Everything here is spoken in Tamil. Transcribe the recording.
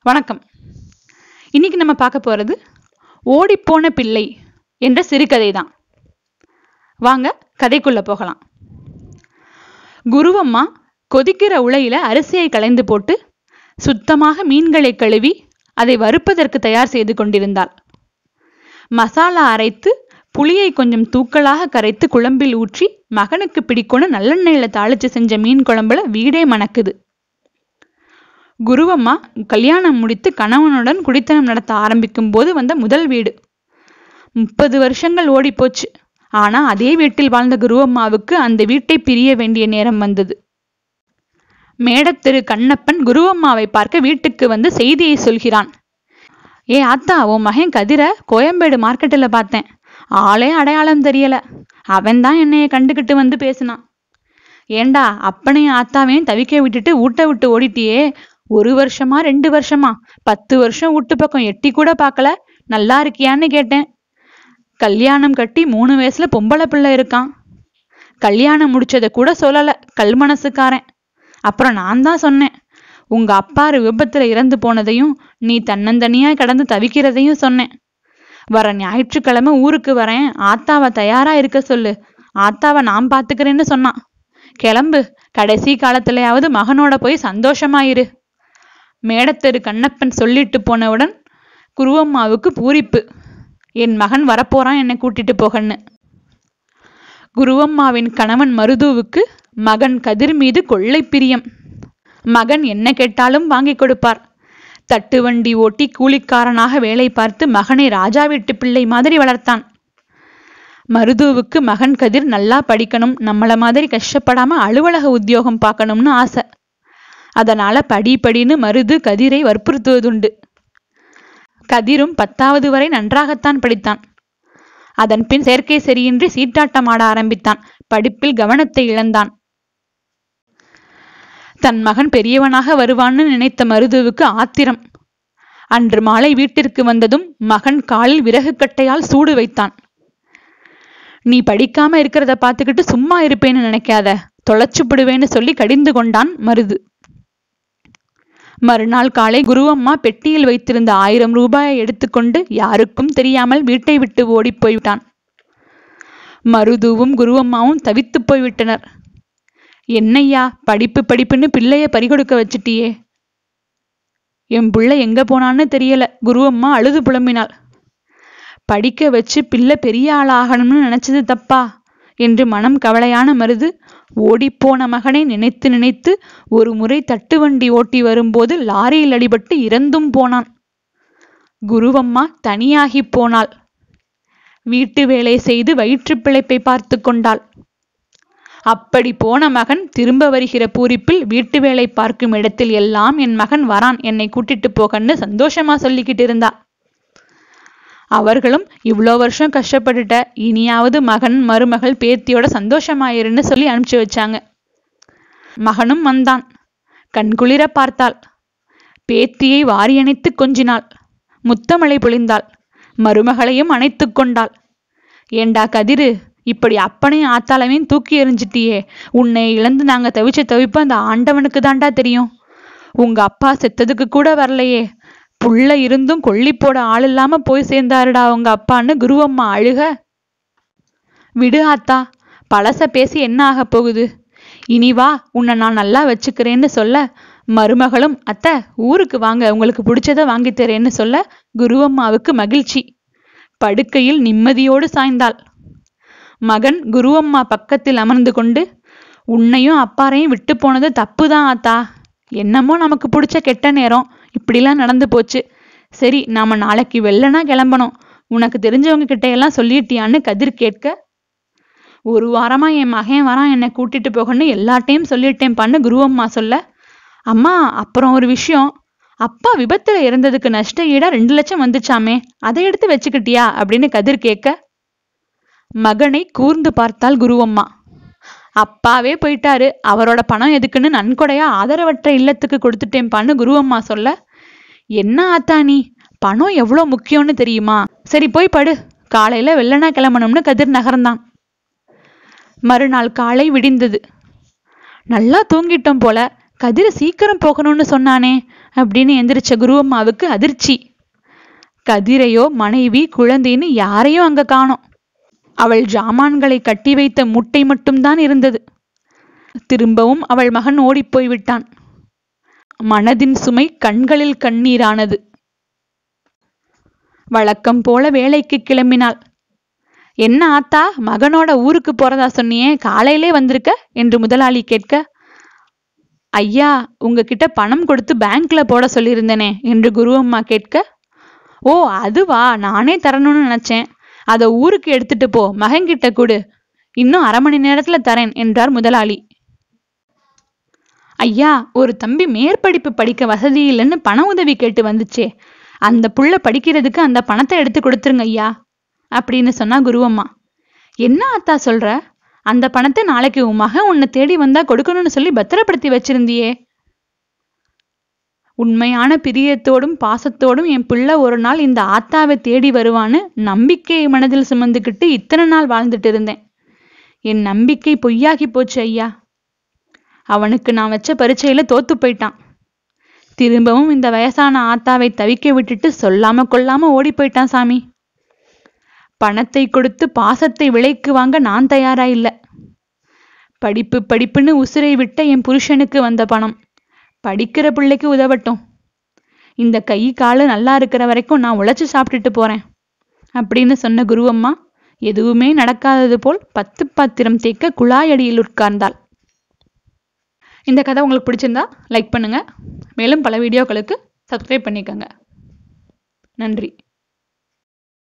வணக்கம் இன்னைக்கு நம்ம பார்க்க போறது ஓடிப்போன பிள்ளை என்ற சிறுகதை தான் வாங்க கதைக்குள்ள போகலாம் குருவம்மா கொதிக்கிற உலையில அரிசியை களைந்து போட்டு சுத்தமாக மீன்களை கழுவி அதை வறுப்பதற்கு தயார் செய்து கொண்டிருந்தாள் மசாலா அரைத்து புளியை கொஞ்சம் தூக்கலாக கரைத்து குழம்பில் ஊற்றி மகனுக்கு பிடிக்கும்னு நல்லெண்ணெயில தாளிச்சு செஞ்ச மீன் குழம்புல வீடே மணக்குது குருவம்மா கல்யாணம் முடித்து கணவனுடன் குடித்தனம் நடத்த ஆரம்பிக்கும் போது வந்த முதல் வீடு முப்பது வருஷங்கள் ஓடிப்போச்சு ஆனா அதே வீட்டில் வாழ்ந்த குருவம்மாவுக்கு அந்த வீட்டை பிரிய வேண்டிய நேரம் வந்தது மேடத்திரு கண்ணப்பன் குருவம்மாவை பார்க்க வீட்டுக்கு வந்து செய்தியை சொல்கிறான் ஏ ஆத்தா உன் மகன் கதிர கோயம்பேடு மார்க்கெட்டில் பார்த்தேன் ஆளே அடையாளம் தெரியல அவன்தான் என்னைய கண்டுகிட்டு வந்து பேசினான் ஏண்டா அப்பனையும் ஆத்தாவையும் தவிக்க விட்டுட்டு ஊட்ட விட்டு ஓடிட்டியே ஒரு வருஷமா ரெண்டு வருஷமா பத்து வருஷம் வீட்டு பக்கம் எட்டி கூட பார்க்கல நல்லா இருக்கியான்னு கேட்டேன் கல்யாணம் கட்டி மூணு வயசுல பொம்பளை பிள்ளை இருக்கான் கல்யாணம் முடிச்சதை கூட சொல்லல கல் மனசுக்காரன் அப்புறம் நான் தான் சொன்னேன் உங்க அப்பாரு விபத்துல இறந்து போனதையும் நீ தன்னந்தனியா கடந்து தவிக்கிறதையும் சொன்னேன் வர ஞாயிற்றுக்கிழமை ஊருக்கு வரேன் ஆத்தாவை தயாரா இருக்க சொல்லு ஆத்தாவை நான் பாத்துக்கிறேன்னு சொன்னான் கிளம்பு கடைசி காலத்திலயாவது மகனோட போய் சந்தோஷமாயிரு மேடத்தெரு கண்ணப்பன் சொல்லிட்டு போனவுடன் குருவம்மாவுக்கு பூரிப்பு என் மகன் வரப்போறான் என்னை கூட்டிட்டு போகன்னு குருவம்மாவின் கணவன் மருதுவுக்கு மகன் கதிர் மீது கொள்ளை பிரியம் மகன் என்ன கேட்டாலும் வாங்கி கொடுப்பார் தட்டு வண்டி ஓட்டி கூலிக்காரனாக வேலை பார்த்து மகனை ராஜா வீட்டு பிள்ளை மாதிரி வளர்த்தான் மருதுவுக்கு மகன் கதிர் நல்லா படிக்கணும் நம்மள மாதிரி கஷ்டப்படாம அலுவலக உத்தியோகம் பார்க்கணும்னு ஆசை அதனால படி படின்னு மருது கதிரை வற்புறுத்துவதுண்டு கதிரும் பத்தாவது வரை நன்றாகத்தான் படித்தான் அதன் பின் செயற்கை சரியின்றி சீட்டாட்டம் ஆட ஆரம்பித்தான் படிப்பில் கவனத்தை இழந்தான் தன் மகன் பெரியவனாக வருவான்னு நினைத்த மருதுவுக்கு ஆத்திரம் அன்று மாலை வீட்டிற்கு வந்ததும் மகன் காலில் விறகு கட்டையால் சூடு வைத்தான் நீ படிக்காம இருக்கிறத பார்த்துக்கிட்டு சும்மா இருப்பேன்னு நினைக்காத தொலைச்சுப்படுவேன்னு சொல்லி கடிந்து கொண்டான் மருது மறுநாள் காலை குருவம்மா பெட்டியில் வைத்திருந்த ஆயிரம் ரூபாயை எடுத்துக்கொண்டு யாருக்கும் தெரியாமல் வீட்டை விட்டு ஓடிப் போய்விட்டான் மருதுவும் குருவம்மாவும் தவித்து போய்விட்டனர் என்னய்யா படிப்பு படிப்புன்னு பிள்ளைய பறிகொடுக்க வச்சிட்டியே என் பிள்ளை எங்க போனான்னு தெரியல குருவம்மா அழுது புலம்பினாள் படிக்க வச்சு பிள்ளை பெரிய ஆளாகணும்னு நினைச்சது தப்பா என்று மனம் கவலையான மருது ஓடிப்போன மகனை நினைத்து நினைத்து ஒரு முறை தட்டு வண்டி ஓட்டி வரும்போது லாரியில் அடிபட்டு இறந்தும் போனான் குருவம்மா தனியாகிப் போனாள் வீட்டு வேலை செய்து வயிற்று பிழைப்பை பார்த்து கொண்டாள் அப்படி போன மகன் திரும்ப வருகிற பூரிப்பில் வீட்டு வேலை பார்க்கும் இடத்தில் எல்லாம் என் மகன் வரான் என்னை கூட்டிட்டு போகன்னு சந்தோஷமா சொல்லிக்கிட்டு இருந்தா அவர்களும் இவ்வளோ வருஷம் கஷ்டப்பட்டுட்ட இனியாவது மகன் மருமகள் பேத்தியோட சந்தோஷமாயிருன்னு சொல்லி அனுப்பிச்சு வச்சாங்க மகனும் வந்தான் கண்குளிர பார்த்தாள் பேத்தியை வாரியணைத்து கொஞ்சினாள் முத்தமழை பொழிந்தாள் மருமகளையும் அணைத்து கொண்டாள் ஏண்டா கதிரு இப்படி அப்பனையும் ஆத்தாளவையும் தூக்கி எறிஞ்சிட்டியே உன்னை இழந்து நாங்க தவிச்ச தவிப்பு அந்த ஆண்டவனுக்கு தாண்டா தெரியும் உங்க அப்பா செத்ததுக்கு கூட வரலையே புள்ள இருந்தும் கொல்லி போட ஆள் இல்லாம போய் சேர்ந்தாருடா உங்க அப்பான்னு குருவம்மா அழுக விடு ஆத்தா பழச பேசி என்ன ஆக போகுது இனி வா உன்னை நான் நல்லா வச்சுக்கிறேன்னு சொல்ல மருமகளும் அத்தை ஊருக்கு வாங்க உங்களுக்கு பிடிச்சத வாங்கி தரேன்னு சொல்ல குருவம்மாவுக்கு மகிழ்ச்சி படுக்கையில் நிம்மதியோடு சாய்ந்தாள் மகன் குருவம்மா பக்கத்தில் அமர்ந்து கொண்டு உன்னையும் அப்பாரையும் விட்டு போனது தப்புதான் ஆத்தா என்னமோ நமக்கு பிடிச்ச கெட்ட நேரம் இப்படிலாம் நடந்து போச்சு சரி நாம நாளைக்கு வெள்ளனா கிளம்பணும் உனக்கு தெரிஞ்சவங்க கிட்ட எல்லாம் சொல்லிட்டியான்னு கதிர் கேட்க ஒரு வாரமா என் மகன் வரான் என்னை கூட்டிட்டு போகணும்னு எல்லாட்டையும் சொல்லிட்டேன்ப்பான்னு குருவம்மா சொல்ல அம்மா அப்புறம் ஒரு விஷயம் அப்பா விபத்துல இறந்ததுக்கு நஷ்ட ஈடா ரெண்டு லட்சம் வந்துச்சாமே அதை எடுத்து வச்சுக்கிட்டியா அப்படின்னு கதிர் கேட்க மகனை கூர்ந்து பார்த்தாள் குருவம்மா அப்பாவே போயிட்டாரு அவரோட பணம் எதுக்குன்னு நன்கொடையா ஆதரவற்ற இல்லத்துக்கு கொடுத்துட்டேன்ப்பான்னு குருவம்மா சொல்ல என்ன ஆத்தா நீ பணம் எவ்வளோ முக்கியம்னு தெரியுமா சரி போய் படு காலையில வெள்ளனா கிளம்பணும்னு கதிர் நகர்ந்தான் மறுநாள் காலை விடிந்தது நல்லா தூங்கிட்டோம் போல கதிர் சீக்கிரம் போகணும்னு சொன்னானே அப்படின்னு எந்திரிச்ச குருவம்மாவுக்கு அதிர்ச்சி கதிரையோ மனைவி குழந்தைன்னு யாரையும் அங்க காணோம் அவள் ஜாமான்களை கட்டி வைத்த முட்டை மட்டும்தான் இருந்தது திரும்பவும் அவள் மகன் ஓடிப்போய் விட்டான் மனதின் சுமை கண்களில் கண்ணீரானது வழக்கம் போல வேலைக்கு கிளம்பினாள் என்ன ஆத்தா மகனோட ஊருக்கு போறதா சொன்னியே காலையிலே வந்திருக்க என்று முதலாளி கேட்க ஐயா உங்ககிட்ட பணம் கொடுத்து பேங்க்ல போட சொல்லியிருந்தேனே என்று குருவம்மா கேட்க ஓ அதுவா நானே தரணும்னு நினைச்சேன் அதை ஊருக்கு எடுத்துட்டு போ மகன்கிட்ட கொடு இன்னும் அரை மணி நேரத்துல தரேன் என்றார் முதலாளி ஐயா ஒரு தம்பி மேற்படிப்பு படிக்க வசதி இல்லைன்னு பண உதவி கேட்டு வந்துச்சே அந்த புள்ள படிக்கிறதுக்கு அந்த பணத்தை எடுத்து கொடுத்துருங்க ஐயா அப்படின்னு சொன்னா குருவம்மா என்ன அத்தா சொல்ற அந்த பணத்தை நாளைக்கு உன் மகன் உன்னை தேடி வந்தா கொடுக்கணும்னு சொல்லி பத்திரப்படுத்தி வச்சிருந்தியே உண்மையான பிரியத்தோடும் பாசத்தோடும் என் பிள்ளை ஒரு நாள் இந்த ஆத்தாவை தேடி வருவான்னு நம்பிக்கையை மனதில் சுமந்துக்கிட்டு இத்தனை நாள் வாழ்ந்துட்டு இருந்தேன் என் நம்பிக்கை பொய்யாகி போச்சு ஐயா அவனுக்கு நான் வச்ச பரீட்சையில தோத்து போயிட்டான் திரும்பவும் இந்த வயசான ஆத்தாவை தவிக்க விட்டுட்டு சொல்லாம கொள்ளாம ஓடி போயிட்டான் சாமி பணத்தை கொடுத்து பாசத்தை விலைக்கு வாங்க நான் தயாரா இல்ல படிப்பு படிப்புன்னு உசிரை விட்ட என் புருஷனுக்கு வந்த பணம் படிக்கிற பிள்ளைக்கு உதவட்டும் இந்த கை காலு நல்லா இருக்கிற வரைக்கும் நான் உழைச்சு சாப்பிட்டுட்டு போறேன் அப்படின்னு சொன்ன குருவம்மா எதுவுமே நடக்காதது போல் பத்து பாத்திரம் தேக்க குழாயடியில் உட்கார்ந்தாள் இந்த கதை உங்களுக்கு பிடிச்சிருந்தா லைக் பண்ணுங்க மேலும் பல வீடியோக்களுக்கு சப்ஸ்கிரைப் பண்ணிக்கோங்க நன்றி